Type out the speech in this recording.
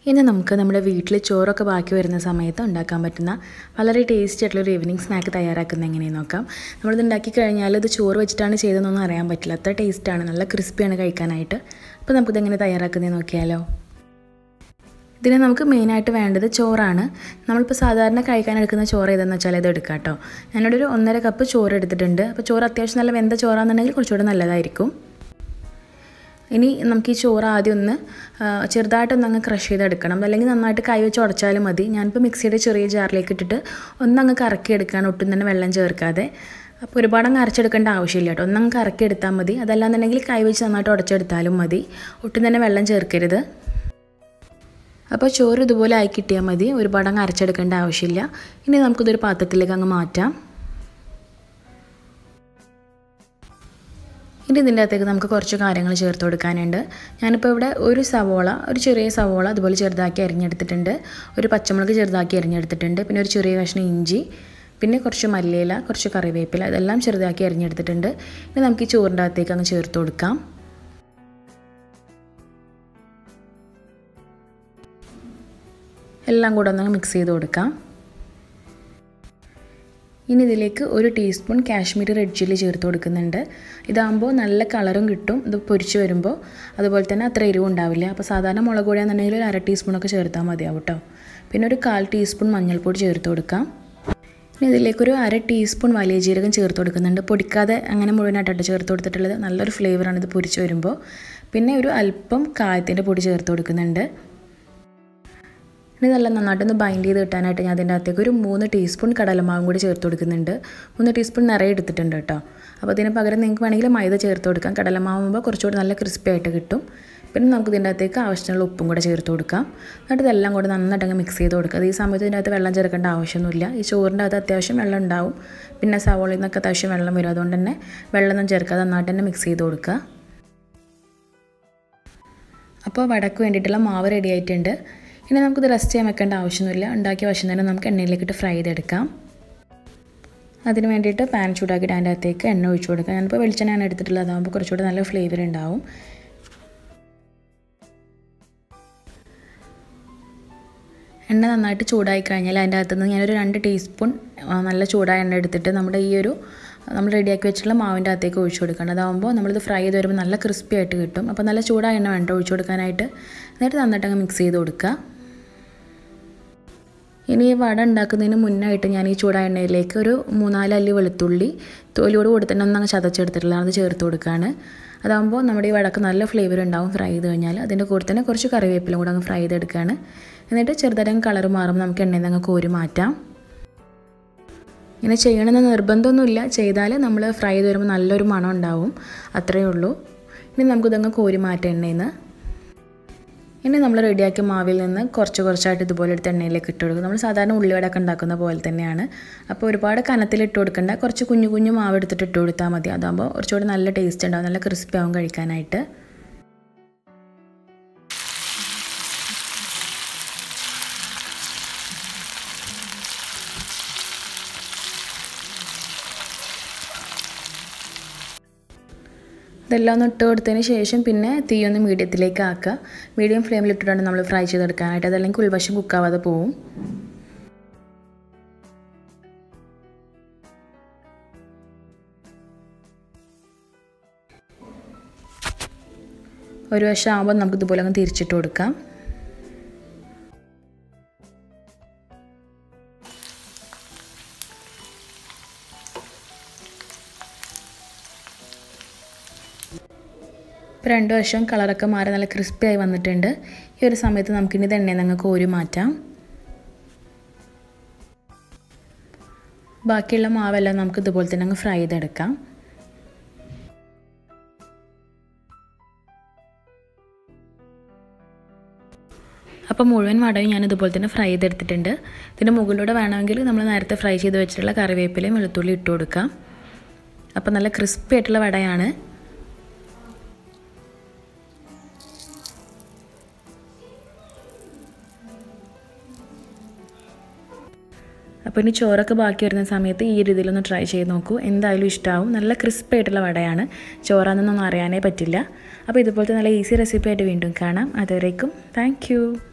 ഇനി നമുക്ക് നമ്മുടെ വീട്ടിൽ ചോറൊക്കെ ബാക്കി വരുന്ന സമയത്ത് ഉണ്ടാക്കാൻ പറ്റുന്ന വളരെ ടേസ്റ്റി ആയിട്ടുള്ള ഒരു ഈവനിങ് സ്നാക്ക് തയ്യാറാക്കുന്നത് എങ്ങനെയെന്ന് നോക്കാം നമ്മളിത് ഉണ്ടാക്കി കഴിഞ്ഞാൽ ഇത് ചോറ് വെച്ചിട്ടാണ് ചെയ്തതെന്നൊന്നും അറിയാൻ പറ്റില്ല അത്ര ടേസ്റ്റാണ് നല്ല ക്രിസ്പിയാണ് കഴിക്കാനായിട്ട് അപ്പോൾ നമുക്കിത് എങ്ങനെ തയ്യാറാക്കുന്നത് നോക്കിയാലോ ഇതിന് നമുക്ക് മെയിനായിട്ട് വേണ്ടത് ചോറാണ് നമ്മളിപ്പോൾ സാധാരണ കഴിക്കാൻ എടുക്കുന്ന ചോറ് ഏതെന്ന് വെച്ചാൽ ഇത് എടുക്കാം കേട്ടോ ഞാനിവിടെ ഒരു ഒന്നര കപ്പ് ചോറ് എടുത്തിട്ടുണ്ട് അപ്പോൾ ചോറ് അത്യാവശ്യം നല്ല വെന്ത ചോറാണെന്നുണ്ടെങ്കിൽ കുറച്ചുകൂടെ നല്ലതായിരിക്കും ഇനി നമുക്ക് ഈ ചോറ് ആദ്യം ഒന്ന് ചെറുതായിട്ടൊന്ന് അങ്ങ് ക്രഷ് ചെയ്തെടുക്കണം അല്ലെങ്കിൽ നന്നായിട്ട് കൈ വെച്ച് ഉടച്ചാലും മതി ഞാനിപ്പോൾ മിക്സിയുടെ ചെറിയ ജാറിലേക്ക് ഇട്ടിട്ട് ഒന്നങ്ങ് കറക്കിയെടുക്കാൻ ഒട്ടും തന്നെ വെള്ളം ചേർക്കാതെ അപ്പോൾ ഒരുപാട് അങ്ങ് അരച്ചെടുക്കേണ്ട ആവശ്യമില്ല കേട്ടോ ഒന്നങ്ങ് കറക്കിയെടുത്താൽ മതി അതല്ലാന്നുണ്ടെങ്കിൽ കൈ വെച്ച് നന്നായിട്ട് ഉടച്ചെടുത്താലും മതി ഒട്ടും തന്നെ വെള്ളം ചേർക്കരുത് അപ്പോൾ ചോറ് ഇതുപോലെ ആയി കിട്ടിയാൽ മതി ഒരുപാട് അങ്ങ് അരച്ചെടുക്കേണ്ട ആവശ്യമില്ല ഇനി നമുക്കിതൊരു പാത്രത്തിലേക്ക് അങ്ങ് മാറ്റാം ഇനി ഇതിൻ്റെ അകത്തേക്ക് നമുക്ക് കുറച്ച് കാര്യങ്ങൾ ചേർത്ത് കൊടുക്കാനുണ്ട് ഞാനിപ്പോൾ ഇവിടെ ഒരു സവോള ഒരു ചെറിയ സവോള അതുപോലെ ചെറുതാക്കി അരിഞ്ഞെടുത്തിട്ടുണ്ട് ഒരു പച്ചമുളക് ചെറുതാക്കി അരിഞ്ഞെടുത്തിട്ടുണ്ട് പിന്നെ ഒരു ചെറിയ കഷ്ണം ഇഞ്ചി പിന്നെ കുറച്ച് മല്ലിയില കുറച്ച് കറിവേപ്പില ഇതെല്ലാം ചെറുതാക്കി അരിഞ്ഞെടുത്തിട്ടുണ്ട് ഇനി നമുക്ക് ഈ ചോറിൻ്റെ അകത്തേക്ക് അങ്ങ് ചേർത്ത് കൊടുക്കാം എല്ലാം കൂടെ ഒന്ന് മിക്സ് ചെയ്ത് കൊടുക്കാം ഇനി ഇതിലേക്ക് ഒരു ടീസ്പൂൺ കാശ്മീരി റെഡ് ചില്ലി ചേർത്ത് കൊടുക്കുന്നുണ്ട് ഇതാകുമ്പോൾ നല്ല കളറും കിട്ടും ഇത് പൊരിച്ച് വരുമ്പോൾ അതുപോലെ തന്നെ അത്ര എരിവും ഉണ്ടാവില്ല അപ്പോൾ സാധാരണ മുളക് പൊടിയാണെന്നുണ്ടെങ്കിൽ ഒരു അര ടീസ്പൂണൊക്കെ ചേർത്താൽ മതിയാവും കേട്ടോ പിന്നെ ഒരു കാൽ ടീസ്പൂൺ മഞ്ഞൾപ്പൊടി ചേർത്ത് കൊടുക്കാം ഇനി ഇതിലേക്കൊരു അര ടീസ്പൂൺ വലിയ ജീരകം ചേർത്ത് കൊടുക്കുന്നുണ്ട് പൊടിക്കാതെ അങ്ങനെ മുഴുവനായിട്ടാണ് ചേർത്ത് കൊടുത്തിട്ടുള്ളത് നല്ലൊരു ഫ്ലേവറാണ് ഇത് പൊരിച്ച് വരുമ്പോൾ പിന്നെ ഒരു അല്പം കായത്തിൻ്റെ പൊടി ചേർത്ത് കൊടുക്കുന്നുണ്ട് ഇനി നല്ല നന്നായിട്ടൊന്ന് ബൈൻഡ് ചെയ്ത് കിട്ടാനായിട്ട് ഞാൻ അതിൻ്റെ അകത്തേക്ക് ഒരു മൂന്ന് ടീസ്പൂൺ കടലമാവും കൂടി ചേർത്ത് കൊടുക്കുന്നുണ്ട് മൂന്ന് ടീസ്പൂൺ നിറയെ എടുത്തിട്ടുണ്ട് കേട്ടോ അപ്പോൾ അതിന് പകരം നിങ്ങൾക്ക് വേണമെങ്കിൽ മൈദ ചേർത്ത് കൊടുക്കാം കടലമാവുമ്പോൾ കുറച്ചുകൂടി നല്ല ക്രിസ്പി ആയിട്ട് കിട്ടും പിന്നെ നമുക്ക് ഇതിൻ്റെ അകത്തേക്ക് ആവശ്യത്തിനുള്ള ഉപ്പും കൂടെ ചേർത്ത് കൊടുക്കാം എന്നിട്ട് ഇതെല്ലാം കൂടെ നന്നായിട്ട് അങ്ങ് മിക്സ് ചെയ്ത് കൊടുക്കുക ഈ സമയത്ത് ഇതിൻ്റെ അകത്ത് വെള്ളം ചേർക്കേണ്ട ആവശ്യമൊന്നുമില്ല ഈ ചോറിൻ്റെ അകത്ത് അത്യാവശ്യം വെള്ളം ഉണ്ടാവും പിന്നെ സവോളയിൽ നിന്നൊക്കെ അത്യാവശ്യം വെള്ളം വരും അതുകൊണ്ട് തന്നെ വെള്ളമൊന്നും ചേർക്കാതെ നന്നായിട്ട് തന്നെ മിക്സ് ചെയ്ത് കൊടുക്കുക അപ്പോൾ വടക്ക് വേണ്ടിയിട്ടുള്ള മാവ് റെഡി ആയിട്ടുണ്ട് ഇനി നമുക്കിത് റെസ്റ്റ് ചെയ്യാൻ വെക്കേണ്ട ആവശ്യമൊന്നുമില്ല ഉണ്ടാക്കിയ വശം തന്നെ നമുക്ക് എണ്ണയിലേക്ക് ഇട്ട് ഫ്രൈ ചെയ്തെടുക്കാം അതിന് വേണ്ടിയിട്ട് പാൻ ചൂടാക്കിയിട്ട് അതിൻ്റെ അകത്തേക്ക് എണ്ണ ഒഴിച്ചു കൊടുക്കാം ഞാനിപ്പോൾ വെളിച്ചെണ്ണയാണ് എടുത്തിട്ടുള്ളത് അതാകുമ്പോൾ കുറച്ചുകൂടി നല്ല ഫ്ലേവർ ഉണ്ടാവും എണ്ണ നന്നായിട്ട് ചൂടായി കഴിഞ്ഞാൽ അതിൻ്റെ അകത്തുനിന്ന് ഞാനൊരു രണ്ട് ടീസ്പൂൺ നല്ല ചൂടായ എണ്ണ എടുത്തിട്ട് നമ്മുടെ ഈ ഒരു നമ്മൾ റെഡിയാക്കി വെച്ചിട്ടുള്ള മാവിൻ്റെ അകത്തേക്ക് ഒഴിച്ചു കൊടുക്കണം അതാകുമ്പോൾ നമ്മളിത് ഫ്രൈ ചെയ്ത് വരുമ്പോൾ നല്ല ക്രിസ്പി ആയിട്ട് കിട്ടും അപ്പോൾ നല്ല ചൂടായ എണ്ണ വേണ്ട ഒഴിച്ചു കൊടുക്കാനായിട്ട് എന്നിട്ട് നന്നായിട്ട് അങ്ങ് മിക്സ് ചെയ്ത് കൊടുക്കുക ഇനി ഈ വട ഉണ്ടാക്കുന്നതിന് മുന്നായിട്ട് ഞാൻ ഈ ചൂടായ എണ്ണയിലേക്ക് ഒരു മൂന്നാല് അല്ലി വെളുത്തുള്ളി തോലിയോട് കൂടി തന്നെ ഒന്നങ്ങ് ചതച്ചെടുത്തിട്ടുള്ള അത് ചേർത്ത് കൊടുക്കുകയാണ് അതാകുമ്പോൾ നമ്മുടെ ഈ വടക്ക് നല്ല ഫ്ലേവർ ഉണ്ടാവും ഫ്രൈ ചെയ്ത് കഴിഞ്ഞാൽ അതിൻ്റെ കൂടെ തന്നെ കുറച്ച് കറിവേപ്പിലും കൂടെ അങ്ങ് ഫ്രൈ ചെയ്തെടുക്കുകയാണ് എന്നിട്ട് ചെറുതായിട്ട് കളർ മാറുമ്പോൾ നമുക്ക് എണ്ണയിൽ നിന്ന് അങ്ങ് കോരി മാറ്റാം ഇങ്ങനെ ചെയ്യണമെന്ന് നിർബന്ധമൊന്നുമില്ല ചെയ്താൽ നമ്മൾ ഫ്രൈ ചെയ്ത് വരുമ്പോൾ നല്ലൊരു മണം ഉണ്ടാവും അത്രയേ ഉള്ളൂ ഇനി നമുക്കിതങ്ങ് കോരി മാറ്റാം എണ്ണയിൽ നിന്ന് ഇനി നമ്മൾ റെഡിയാക്കിയ മാവിൽ നിന്ന് കുറച്ച് കുറച്ചായിട്ട് ഇതുപോലെ എടുത്ത് എണ്ണയിലേക്ക് ഇട്ട് കൊടുക്കും നമ്മൾ സാധാരണ ഉള്ളിവടയൊക്കെ ഉണ്ടാക്കുന്ന പോലെ തന്നെയാണ് അപ്പോൾ ഒരുപാട് കനത്തിൽ ഇട്ട് കൊടുക്കണ്ട കുറച്ച് കുഞ്ഞു കുഞ്ഞു മാവ് എടുത്തിട്ട് ഇട്ട് കൊടുത്താൽ മതി അതാകുമ്പോൾ കുറച്ചുകൂടി നല്ല ടേസ്റ്റ് ഉണ്ടാവും നല്ല ക്രിസ്പി ആവും കഴിക്കാനായിട്ട് ഇതെല്ലാം ഒന്ന് ഇട്ട് കൊടുത്തതിന് ശേഷം പിന്നെ തീ ഒന്ന് മീഡിയത്തിലേക്ക് ആക്കുക മീഡിയം ഫ്ലെയിമിൽ ഇട്ടിട്ടാണ് നമ്മൾ ഫ്രൈ ചെയ്തെടുക്കാനായിട്ട് അതല്ലെങ്കിൽ ഉൾവശം കുക്കാവാതെ പോവും ഒരു വശം ആകുമ്പോൾ നമുക്ക് ഇതുപോലെ അങ്ങ് തിരിച്ചിട്ട് കൊടുക്കാം ഇപ്പോൾ രണ്ട് വശവും കളറൊക്കെ മാറി നല്ല ക്രിസ്പി ആയി വന്നിട്ടുണ്ട് ഈ ഒരു സമയത്ത് നമുക്കിനി ഇത് എണ്ണയിൽ നിന്ന് കോരി മാറ്റാം ബാക്കിയുള്ള മാവെല്ലാം നമുക്ക് ഇതുപോലെ തന്നെ അങ്ങ് ഫ്രൈ ചെയ്തെടുക്കാം അപ്പോൾ മുഴുവൻ വടയും ഞാൻ ഇതുപോലെ തന്നെ ഫ്രൈ ചെയ്തെടുത്തിട്ടുണ്ട് ഇതിൻ്റെ മുകളിലൂടെ വേണമെങ്കിൽ നമ്മൾ നേരത്തെ ഫ്രൈ ചെയ്ത് വെച്ചിട്ടുള്ള കറിവേപ്പിലയും വെളുത്തുള്ളി ഇട്ട് കൊടുക്കാം അപ്പോൾ നല്ല ക്രിസ്പി ആയിട്ടുള്ള വടയാണ് അപ്പോൾ ഇനി ചോറൊക്കെ ബാക്കി വരുന്ന സമയത്ത് ഈ രീതിയിലൊന്ന് ട്രൈ ചെയ്ത് നോക്കൂ എന്തായാലും ഇഷ്ടമാവും നല്ല ക്രിസ്പി ആയിട്ടുള്ള വടയാണ് ചോറാണെന്നൊന്നും അറിയാനേ പറ്റില്ല അപ്പോൾ ഇതുപോലത്തെ നല്ല ഈസി റെസിപ്പി ആയിട്ട് വീണ്ടും കാണാം അതുവരേക്കും താങ്ക്